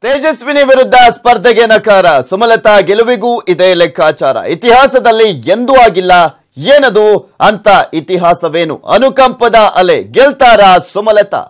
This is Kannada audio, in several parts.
ತೇಜಸ್ವಿನಿ ವಿರುದ್ಧ ಸ್ಪರ್ಧೆಗೆ ನಕಾರ ಸುಮಲತಾ ಗೆಲುವಿಗೂ ಇದೇ ಲೆಕ್ಕಾಚಾರ ಇತಿಹಾಸದಲ್ಲಿ ಎಂದೂ ಆಗಿಲ್ಲ ಏನದು ಅಂತ ಇತಿಹಾಸವೇನು ಅನುಕಂಪದ ಅಲೆ ಗೆಲ್ತಾರ ಸುಮಲತಾ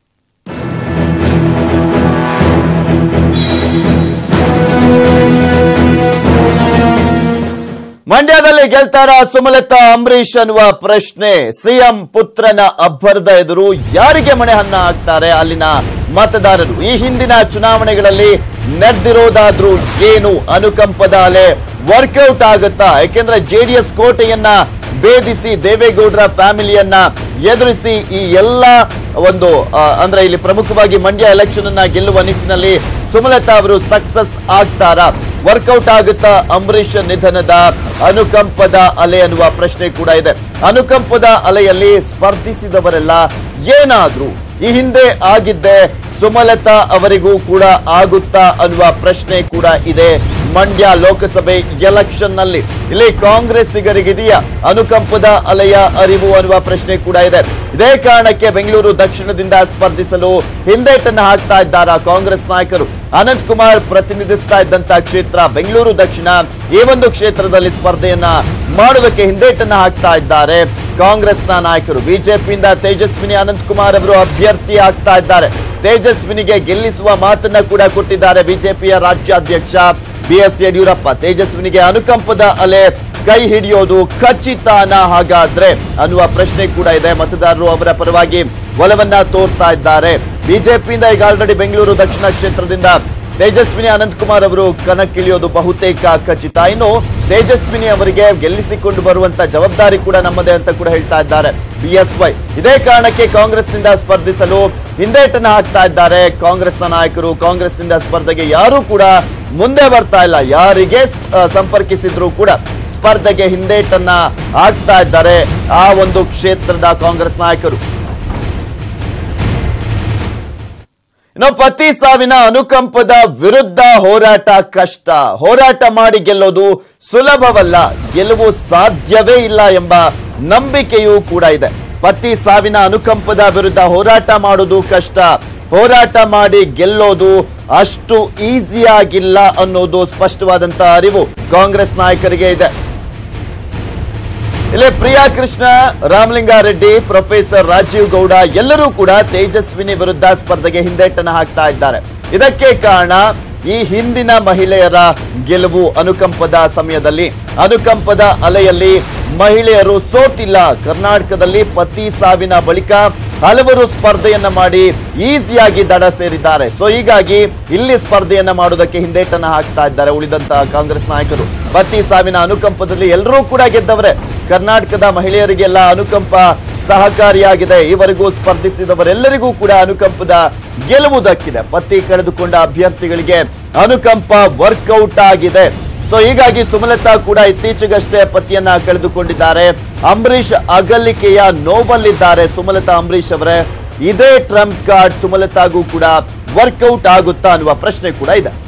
ಮಂಡ್ಯದಲ್ಲಿ ಗೆಲ್ತಾರ ಸುಮಲತಾ ಅಂಬರೀಶ್ ಅನ್ನುವ ಪ್ರಶ್ನೆ ಸಿಎಂ ಪುತ್ರನ ಅಬ್ಬರದ ಎದುರು ಯಾರಿಗೆ ಮಣೆ ಹನ್ನ ಹಾಕ್ತಾರೆ ಅಲ್ಲಿನ ಮತದಾರರು ಈ ಹಿಂದಿನ ಚುನಾವಣೆಗಳಲ್ಲಿ ನೆದ್ದಿರೋದಾದ್ರೂ ಏನು ಅನುಕಂಪದ ಅಲೆ ವರ್ಕೌಟ್ ಆಗುತ್ತಾ ಯಾಕೆಂದ್ರೆ ಜೆಡಿಎಸ್ ಕೋಟೆಯನ್ನ ಭೇದಿಸಿ ದೇವೇಗೌಡರ ಫ್ಯಾಮಿಲಿಯನ್ನ ಎದುರಿಸಿ ಈ ಎಲ್ಲ ಒಂದು ಆ, ಅಂದ್ರೆ ಇಲ್ಲಿ ಪ್ರಮುಖವಾಗಿ ಮಂಡ್ಯ ಎಲೆಕ್ಷನ್ ಅನ್ನ ಗೆಲ್ಲುವ ನಿಟ್ಟಿನಲ್ಲಿ ಸುಮಲತಾ ಅವರು ಸಕ್ಸಸ್ ಆಗ್ತಾರಾ ವರ್ಕೌಟ್ ಆಗುತ್ತಾ ಅಂಬರೀಷ್ ನಿಧನದ ಅನುಕಂಪದ ಅಲೆ ಅನ್ನುವ ಪ್ರಶ್ನೆ ಕೂಡ ಇದೆ ಅನುಕಂಪದ ಅಲೆಯಲ್ಲಿ ಸ್ಪರ್ಧಿಸಿದವರೆಲ್ಲ ಏನಾದ್ರು ಈ ಹಿಂದೆ ಆಗಿದ್ದೆ ಸುಮಲತಾ ಅವರಿಗೂ ಕೂಡ ಆಗುತ್ತಾ ಅನ್ನುವ ಪ್ರಶ್ನೆ ಕೂಡ ಇದೆ ಮಂಡ್ಯ ಲೋಕಸಭೆ ಎಲೆಕ್ಷನ್ ನಲ್ಲಿ ಇಲ್ಲಿ ಕಾಂಗ್ರೆಸ್ಸಿಗರಿಗಿದೆಯಾ ಅನುಕಂಪದ ಅಲೆಯ ಅರಿವು ಅನ್ನುವ ಪ್ರಶ್ನೆ ಕೂಡ ಇದೆ ಇದೇ ಕಾರಣಕ್ಕೆ ಬೆಂಗಳೂರು ದಕ್ಷಿಣದಿಂದ ಸ್ಪರ್ಧಿಸಲು ಹಿಂದೇಟನ್ನು ಹಾಕ್ತಾ ಇದ್ದಾರಾ ಕಾಂಗ್ರೆಸ್ ನಾಯಕರು ಅನಂತ್ ಕುಮಾರ್ ಪ್ರತಿನಿಧಿಸ್ತಾ ಇದ್ದಂತ ಕ್ಷೇತ್ರ ಬೆಂಗಳೂರು ದಕ್ಷಿಣ ಈ ಒಂದು ಕ್ಷೇತ್ರದಲ್ಲಿ ಸ್ಪರ್ಧೆಯನ್ನ ಮಾಡೋದಕ್ಕೆ ಹಿಂದೇಟನ್ನ ಹಾಕ್ತಾ ಇದ್ದಾರೆ ಕಾಂಗ್ರೆಸ್ನ ನಾಯಕರು ಬಿಜೆಪಿಯಿಂದ ತೇಜಸ್ವಿನಿ ಅನಂತ್ ಕುಮಾರ್ ಅವರು ಅಭ್ಯರ್ಥಿ ಆಗ್ತಾ ಇದ್ದಾರೆ ತೇಜಸ್ವಿನಿಗೆ ಗೆಲ್ಲಿಸುವ ಮಾತನ್ನ ಕೂಡ ಕೊಟ್ಟಿದ್ದಾರೆ ಬಿಜೆಪಿಯ ರಾಜ್ಯಾಧ್ಯಕ್ಷ ಬಿ ಎಸ್ ಯಡಿಯೂರಪ್ಪ ತೇಜಸ್ವಿನಿಗೆ ಅನುಕಂಪದ ಅಲೆ ಕೈ ಹಿಡಿಯೋದು ಖಚಿತನ ಹಾಗಾದ್ರೆ ಅನ್ನುವ ಪ್ರಶ್ನೆ ಕೂಡ ಇದೆ ಮತದಾರರು ಅವರ ಪರವಾಗಿ ಒಲವನ್ನ ತೋರ್ತಾ ಇದ್ದಾರೆ ಬಿಜೆಪಿಯಿಂದ ಈಗ ಆಲ್ರೆಡಿ ಬೆಂಗಳೂರು ದಕ್ಷಿಣ ಕ್ಷೇತ್ರದಿಂದ ತೇಜಸ್ವಿನಿ ಅನಂತಕುಮಾರ್ ಅವರು ಕಣಕ್ಕಿಳಿಯೋದು ಬಹುತೇಕ ಖಚಿತ ಇನ್ನು ತೇಜಸ್ವಿನಿ ಅವರಿಗೆ ಗೆಲ್ಲಿಸಿಕೊಂಡು ಬರುವಂತ ಜವಾಬ್ದಾರಿ ಕೂಡ ನಮ್ಮದೇ ಅಂತ ಕೂಡ ಹೇಳ್ತಾ ಇದ್ದಾರೆ ಬಿಎಸ್ವೈ ಇದೇ ಕಾರಣಕ್ಕೆ ಕಾಂಗ್ರೆಸ್ನಿಂದ ಸ್ಪರ್ಧಿಸಲು ಹಿಂದೇಟನ್ನ ಹಾಕ್ತಾ ಇದ್ದಾರೆ ಕಾಂಗ್ರೆಸ್ನ ನಾಯಕರು ಕಾಂಗ್ರೆಸ್ನಿಂದ ಸ್ಪರ್ಧೆಗೆ ಯಾರೂ ಕೂಡ ಮುಂದೆ ಬರ್ತಾ ಇಲ್ಲ ಯಾರಿಗೆ ಆ, ಸಂಪರ್ಕಿಸಿದ್ರು ಕೂಡ ಸ್ಪರ್ಧೆಗೆ ಹಿಂದೇಟನ್ನ ಹಾಕ್ತಾ ಇದ್ದಾರೆ ಆ ಒಂದು ಕ್ಷೇತ್ರದ ಕಾಂಗ್ರೆಸ್ ನಾಯಕರು ಇನ್ನು ಪತಿ ಸಾವಿನ ಅನುಕಂಪದ ವಿರುದ್ಧ ಹೋರಾಟ ಕಷ್ಟ ಹೋರಾಟ ಮಾಡಿ ಗೆಲ್ಲೋದು ಸುಲಭವಲ್ಲ ಗೆಲುವು ಸಾಧ್ಯವೇ ಇಲ್ಲ ಎಂಬ ನಂಬಿಕೆಯೂ ಕೂಡ ಇದೆ ಪತಿ ಸಾವಿನ ಅನುಕಂಪದ ವಿರುದ್ಧ ಹೋರಾಟ ಮಾಡೋದು ಕಷ್ಟ ಹೋರಾಟ ಮಾಡಿ ಗೆಲ್ಲೋದು ಅಷ್ಟು ಈಸಿಯಾಗಿಲ್ಲ ಅನ್ನೋದು ಸ್ಪಷ್ಟವಾದಂತ ಅರಿವು ಕಾಂಗ್ರೆಸ್ ನಾಯಕರಿಗೆ ಇದೆ ಇಲ್ಲಿ ಪ್ರಿಯಾ ಕೃಷ್ಣ ರಾಮಲಿಂಗಾರೆಡ್ಡಿ ಪ್ರೊಫೆಸರ್ ರಾಜೀವ್ ಗೌಡ ಎಲ್ಲರೂ ಕೂಡ ತೇಜಸ್ವಿನಿ ವಿರುದ್ಧ ಸ್ಪರ್ಧೆಗೆ ಹಿಂದೇಟನ್ನ ಹಾಕ್ತಾ ಇದ್ದಾರೆ ಇದಕ್ಕೆ ಕಾರಣ ಈ ಹಿಂದಿನ ಮಹಿಳೆಯರ ಗೆಲುವು ಅನುಕಂಪದ ಸಮಯದಲ್ಲಿ ಅನುಕಂಪದ ಅಲೆಯಲ್ಲಿ ಮಹಿಳೆಯರು ಸೋತಿಲ್ಲ ಕರ್ನಾಟಕದಲ್ಲಿ ಪತಿ ಸಾವಿನ ಬಳಿಕ ಹಲವರು ಸ್ಪರ್ಧೆಯನ್ನ ಮಾಡಿ ಈಸಿಯಾಗಿ ದಡ ಸೇರಿದ್ದಾರೆ ಸೊ ಹೀಗಾಗಿ ಇಲ್ಲಿ ಸ್ಪರ್ಧೆಯನ್ನ ಮಾಡೋದಕ್ಕೆ ಹಿಂದೇಟನ್ನ ಹಾಕ್ತಾ ಇದ್ದಾರೆ ಉಳಿದಂತ ಕಾಂಗ್ರೆಸ್ ನಾಯಕರು ಪತಿ ಸಾವಿನ ಅನುಕಂಪದಲ್ಲಿ ಎಲ್ಲರೂ ಕೂಡ ಗೆದ್ದವರೇ ಕರ್ನಾಟಕದ ಮಹಿಳೆಯರಿಗೆಲ್ಲ ಅನುಕಂಪ ಸಹಕಾರಿಯಾಗಿದೆ ಈವರೆಗೂ ಸ್ಪರ್ಧಿಸಿದವರೆಲ್ಲರಿಗೂ ಕೂಡ ಅನುಕಂಪದ ಗೆಲುವು ದಕ್ಕಿದೆ ಪತಿ ಕಳೆದುಕೊಂಡ ಅಭ್ಯರ್ಥಿಗಳಿಗೆ ಅನುಕಂಪ ವರ್ಕೌಟ್ ಆಗಿದೆ ಸೊ ಹೀಗಾಗಿ ಸುಮಲತಾ ಕೂಡ ಇತ್ತೀಚೆಗಷ್ಟೇ ಪತಿಯನ್ನ ಕಳೆದುಕೊಂಡಿದ್ದಾರೆ ಅಂಬರೀಷ್ ಅಗಲಿಕೆಯ ನೋವಲ್ಲಿದ್ದಾರೆ ಸುಮಲತಾ ಅಂಬರೀಷ್ ಅವರೇ ಇದೇ ಟ್ರಂಪ್ ಕಾರ್ಡ್ ಸುಮಲತಾಗೂ ಕೂಡ ವರ್ಕೌಟ್ ಆಗುತ್ತಾ ಅನ್ನುವ ಪ್ರಶ್ನೆ ಕೂಡ ಇದೆ